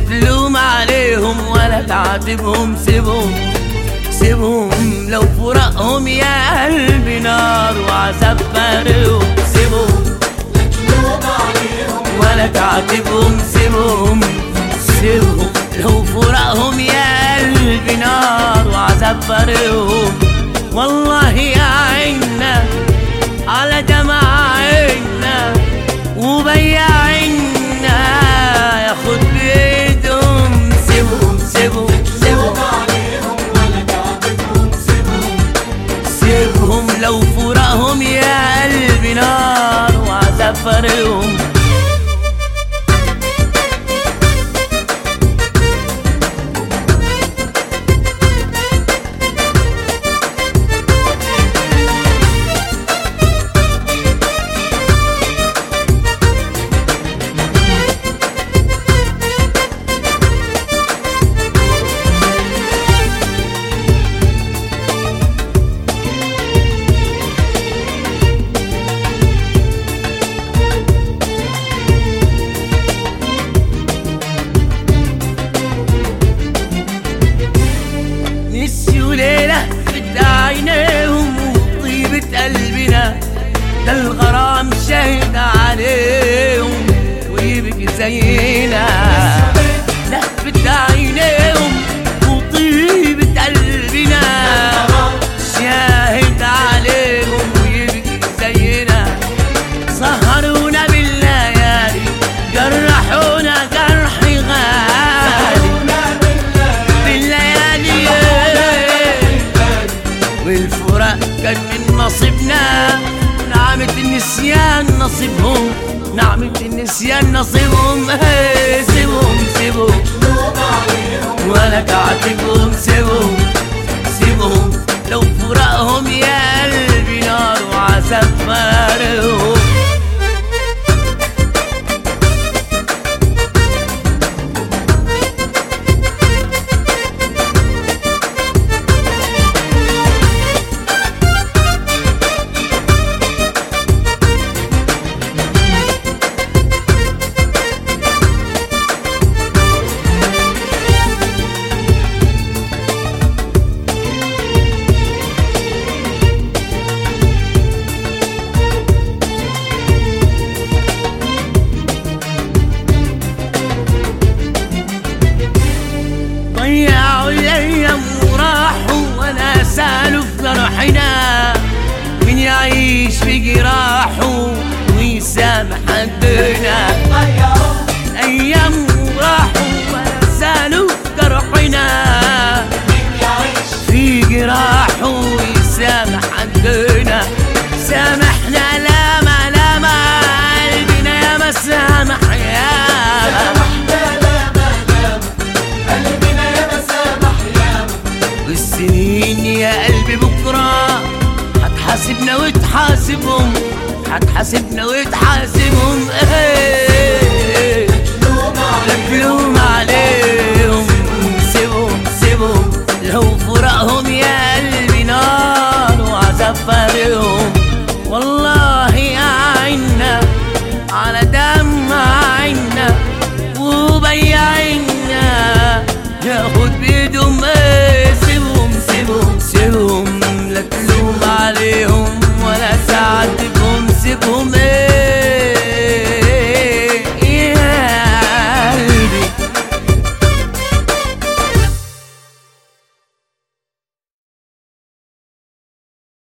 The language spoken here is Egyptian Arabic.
تلوم عليهم ولا تعاتبهم سيبهم سيبهم لو فراقهم يا قلبي نار وعذاب فارقهم سيبهم ولا تعاتبهم سيبهم سيبهم لو فراقهم يا قلبي نار وعذاب فارقهم والله يا عنا على دمعنا وبيعنا ياخد بايدهم سيبهم سيبهم سيبهم سيبهم لو فراقهم يا قلبي نار وعذاب فارقهم نسيوا ليلة في عينيهم وطيبة قلبنا ده الغرام شهد عليهم ويبكي زينا لفت عينيهم وطيبة قلبنا شاهد عليهم ويبكي زينا سهرونا بالليالي جرحونا جرح غالي بالليالي والفراق كان من نصيبنا نعمة النسيان نصيبهم نعمة النسيان نصيبهم إيه، سيبهم سيبهم ولا تعاتبهم سيبهم سيبهم لو فراقهم يا قلبي نار وعذاب فارقهم ضيعوا الايام وراحوا وانا سالوا في جرحنا مين يعيش في جراحه ويسامح حدنا ايام وراحوا وانا سالوا في جرحنا في جراحه ويسامح حدنا سامحنا لا ما لا ما قلبنا يا ما سامح يا والسنين يا قلبي بكرة هتحاسبنا وتحاسبهم هتحاسبنا وتحاسبهم ايه